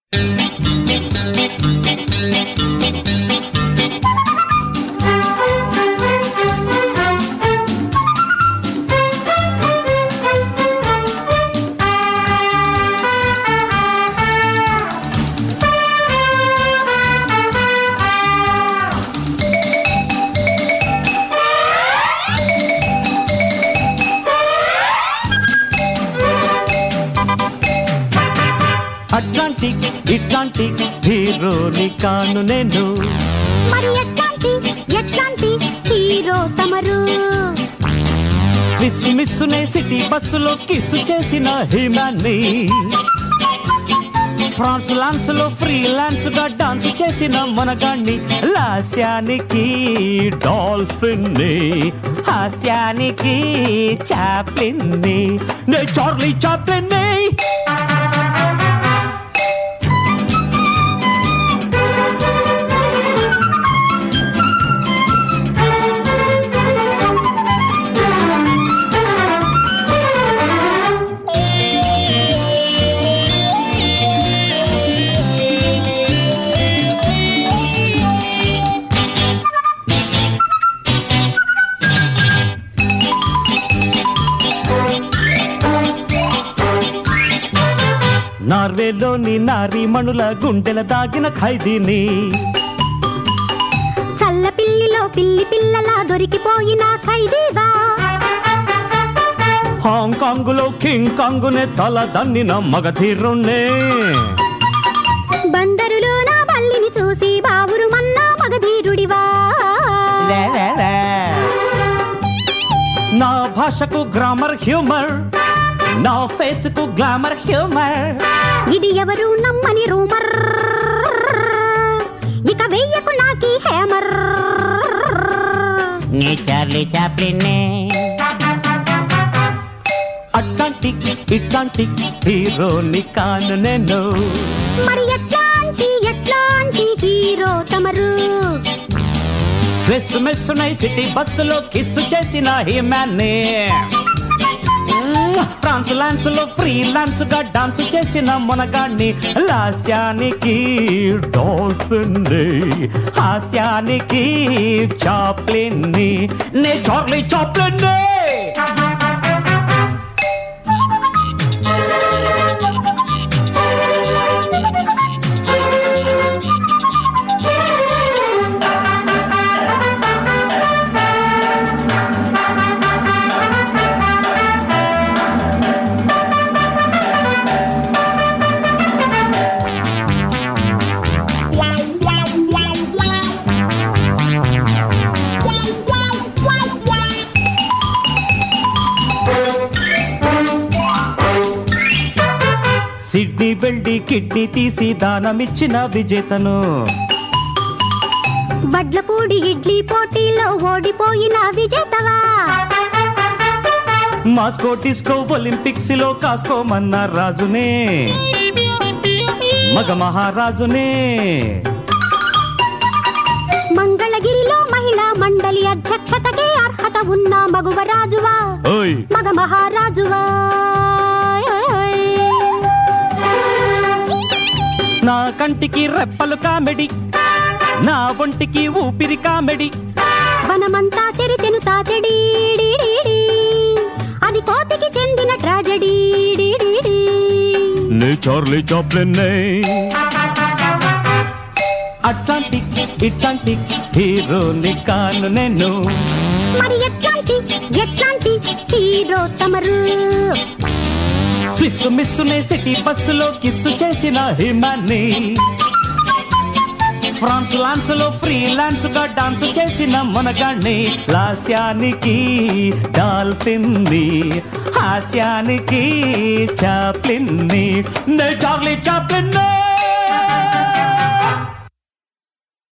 Atlantic ఇట్లాంటి హీరోని కాను నేను మరి ఎట్లాంటి ఎట్లాంటి హీరో తమరు మిస్ మిస్సునే సిటీ బస్సులో కిస్సు చేసిన హిమాన్ని ఫ్రాన్స్ లాన్స్ లో ఫ్రీలాన్స్ గా డాన్స్ చేసిన మనగాన్ని లాస్యానికి డాల్ఫిన్ ని హాస్యానికి చాప్లిన్ ని నే చార్లీ చాప్లిన్ ని నార్వేలోని నారీమణుల గుండెల దాగిన ఖైదీని చల్ల పిల్లిలో పిల్లి పిల్లలా దొరికిపోయిన ఖైదీగా హాంకాంగ్ లో కింగ్ కాంగునే తల దన్నిన మగధీరుణ్ణే బందరులో నా బల్లిని చూసి బావురు మన్నా మగధీరుడివా నా భాషకు గ్రామర్ హ్యూమర్ నా ఫేస్ కు గ్లామర్ హ్యూమర్ ఇది ఎవరు నమ్మని రూమర్ ఇక వెయ్యకు నాకి హేమర్ నీ చార్లీ చాప్లిన్నే అట్లాంటిక్ ఇట్లాంటిక్ హీరోని కాను నేను మరి ఎట్లాంటి ఎట్లాంటి హీరో తమరు స్ట్రెస్ మెస్సునై సిటీ బస్సులో కిస్సు చేసిన హిమాన్ని ఫ్రాన్స్ లాన్స్ లో ఫ్రీ లాన్స్ గా డాన్స్ చేసిన మునగాన్ని లాస్యానికి డాల్ఫిన్ ని హాస్యానికి చాప్లిన్ ని నే చార్లీ చాప్లిన్ ని సిడ్నీ వెళ్ళి కిడ్నీ తీసి దానమిచ్చిన విజేతను వడ్లపూడి ఇడ్లీ పోటీలో ఓడిపోయిన విజేతవా మాస్కో డిస్కో ఒలింపిక్స్ లో కాసుకోమన్న రాజునే మగ మహారాజునే మంగళగిరిలో మహిళా మండలి అధ్యక్షతకే అర్హత ఉన్న మగువరాజువా ఓయ్ మగ మహారాజువా నా కంటికి రెప్పలు కామెడి నా ఒంటికి ఊపిరి కామెడి వనమంతా చెరిచెను తాచెడి అది కోతికి చెందిన ట్రాజెడీ నే చార్లీ చాప్లిన్ అట్లాంటిక్ ఇట్లాంటిక్ హీరోని కాను నేను మరి ఎట్లాంటి ఎట్లాంటి హీరో తమరు స్విస్ మిస్సునే సిటీ బస్సులో కిస్సు చేసిన హిమాన్ని ఫ్రాన్స్ లాన్స్ లో ఫ్రీ లాన్స్ గా డాన్స్ చేసిన మునగాన్ని లాస్యానికి డాల్ఫిన్ ని హాస్యానికి చాప్లిన్ ని నే చార్లీ చాప్లిన్